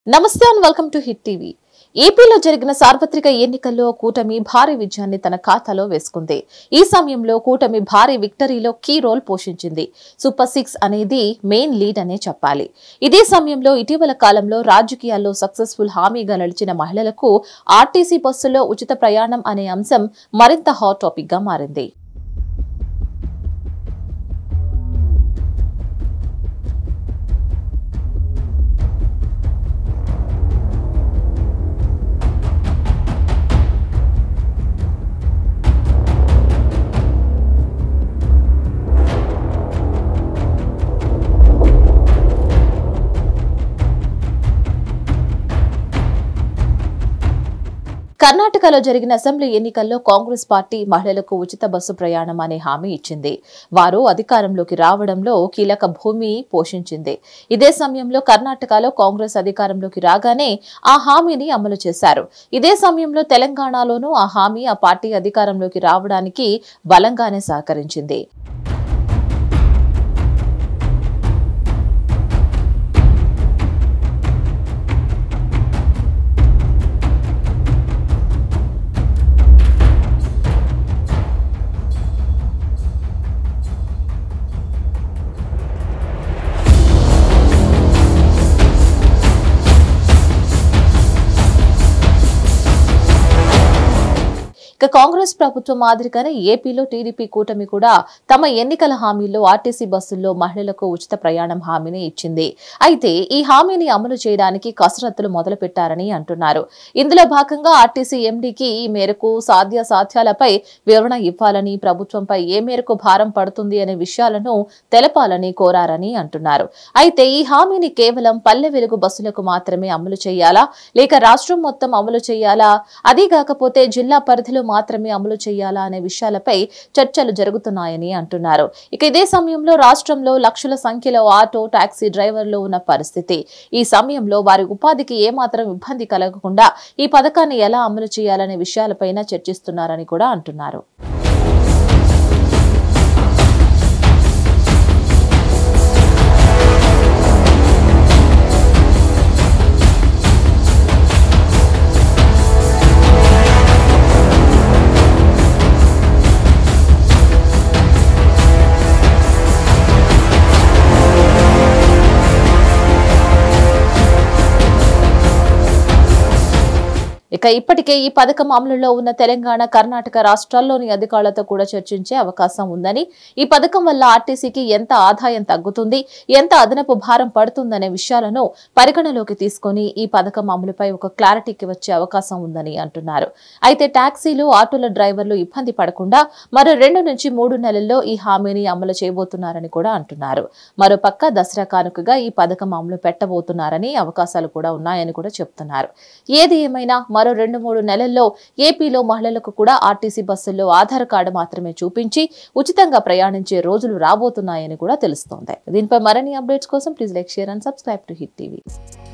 నమస్తే and welcome to hit TV ఏపీలో జరిగిన సార్వత్రిక ఎన్నికల్లో కూటమి భారీ విజయాన్ని తన ఖాతాలో వేసుకుంది ఈ సమయంలో కూటమి భారీ విక్టరీలో కీ రోల్ పోషించింది సూపర్ సిక్స్ అనేది మెయిన్ లీడ్ అనే చెప్పాలి ఇదే సమయంలో ఇటీవల కాలంలో రాజకీయాల్లో సక్సెస్ఫుల్ హామీగా నిలిచిన మహిళలకు ఆర్టీసీ బస్సుల్లో ఉచిత ప్రయాణం అనే అంశం మరింత హాట్ టాపిక్ గా మారింది కర్ణాటకలో జరిగిన అసెంబ్లీ ఎన్నికల్లో కాంగ్రెస్ పార్టీ మహిళలకు ఉచిత బస్సు ప్రయాణం అనే హామీ ఇచ్చింది వారు అధికారంలోకి రావడంలో కీలక భూమి పోషించింది ఇదే సమయంలో కర్ణాటకలో కాంగ్రెస్ అధికారంలోకి రాగానే ఆ హామీని అమలు చేశారు ఇదే సమయంలో తెలంగాణలోనూ ఆ హామీ ఆ పార్టీ అధికారంలోకి రావడానికి బలంగానే సహకరించింది ఇక కాంగ్రెస్ ప్రభుత్వం మాదిరిగానే ఏపీలో టీడీపీ కూటమి కూడా తమ ఎన్నికల హామీల్లో ఆర్టీసీ బస్సుల్లో మహిళలకు ఉచిత ప్రయాణం హామీని ఇచ్చింది అయితే ఈ హామీని అమలు చేయడానికి కసరత్తులు మొదలు పెట్టారని అంటున్నారు ఇందులో భాగంగా ఆర్టీసీ ఎండీకి ఈ మేరకు సాధ్య సాధ్యాలపై వివరణ ఇవ్వాలని ప్రభుత్వంపై ఏ మేరకు భారం పడుతుంది అనే విషయాలను తెలపాలని కోరారని అంటున్నారు అయితే ఈ హామీని కేవలం పల్లె వెలుగు బస్సులకు మాత్రమే అమలు చేయాలా లేక రాష్ట్రం మొత్తం అమలు చేయాలా అదీ కాకపోతే జిల్లా పరిధిలో మాత్రమే అమలు చేయాలా అనే విషయాలపై చర్చలు జరుగుతున్నాయని అంటున్నారు ఇక ఇదే సమయంలో రాష్ట్రంలో లక్షల సంఖ్యలో ఆటో టాక్సీ డ్రైవర్లు ఉన్న పరిస్థితి ఈ సమయంలో వారి ఉపాధికి ఏమాత్రం ఇబ్బంది కలగకుండా ఈ పథకాన్ని ఎలా అమలు చేయాలనే విషయాలపైన చర్చిస్తున్నారని కూడా అంటున్నారు ఇక ఇప్పటికే ఈ పథకం అమలులో ఉన్న తెలంగాణ కర్ణాటక రాష్ట్రాల్లోని అధికారులతో కూడా చర్చించే అవకాశం ఉందని ఈ పథకం వల్ల ఆర్టీసీకి ఎంత ఆదాయం తగ్గుతుంది ఎంత అదనపు భారం పడుతుందనే విషయాలను పరిగణలోకి తీసుకొని ఈ పథకం అమలుపై ఒక క్లారిటీకి వచ్చే అవకాశం ఉందని అంటున్నారు అయితే టాక్సీలు ఆటోల డ్రైవర్లు ఇబ్బంది పడకుండా మరో రెండు నుంచి మూడు నెలల్లో ఈ హామీని అమలు చేయబోతున్నారని కూడా అంటున్నారు మరోపక్క దసరా కానుకగా ఈ పథకం అమలు పెట్టబోతున్నారని అవకాశాలు కూడా ఉన్నాయని కూడా చెప్తున్నారు ఏది ఏమైనా మరో రెండు మూడు నెలల్లో ఏపీలో మహిళలకు కూడా ఆర్టీసీ బస్సుల్లో ఆధార్ కార్డు మాత్రమే చూపించి ఉచితంగా ప్రయాణించే రోజులు రాబోతున్నాయని కూడా తెలుస్తోంది దీనిపై మరిన్ని అప్డేట్స్ కోసం please like share and subscribe to hit TV